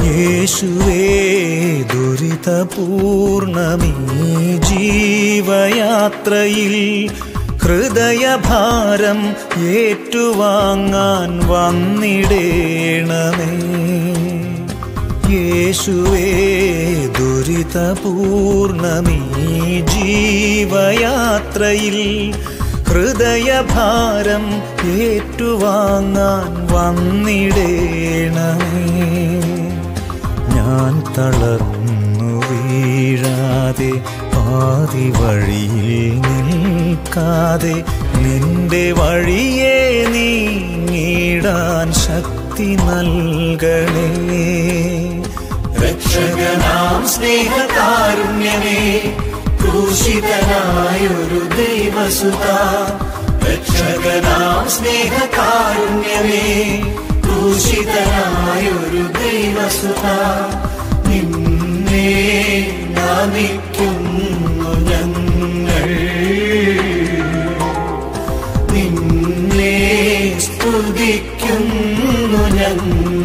യേശുവേ ദുരിതപൂർണമീ ജീവയാത്രയിൽ ഹൃദയഭാരം ഏറ്റുവാങ്ങാൻ വന്നിടേണമേ യേശുവേ ദുരിതപൂർണമീ ജീവയാത്രയിൽ ഹൃദയഭാരം ഏറ്റുവാങ്ങാൻ വന്നിടേണമേ ഞാൻ തളർന്നു വീഴാതെ പാതി വഴിയിൽ നിൽക്കാതെ നിന്റെ വഴിയെ നീങ്ങിടാൻ ശക്തി നൽകണേ രക്ഷകനാം സ്നേഹകാരുണ്യമേ ക്രൂശിതനായൊരു ദൈവസുത രക്ഷകനാം സ്നേഹകാരുണ്യമേ ക്രൂശിതനായൊരു ദൈവസുത നിന്നെ നമിക്കുന്നു ഞങ്ങൾ നിന്നെ സ്തുതിക്കുന്നു ഞങ്ങൾ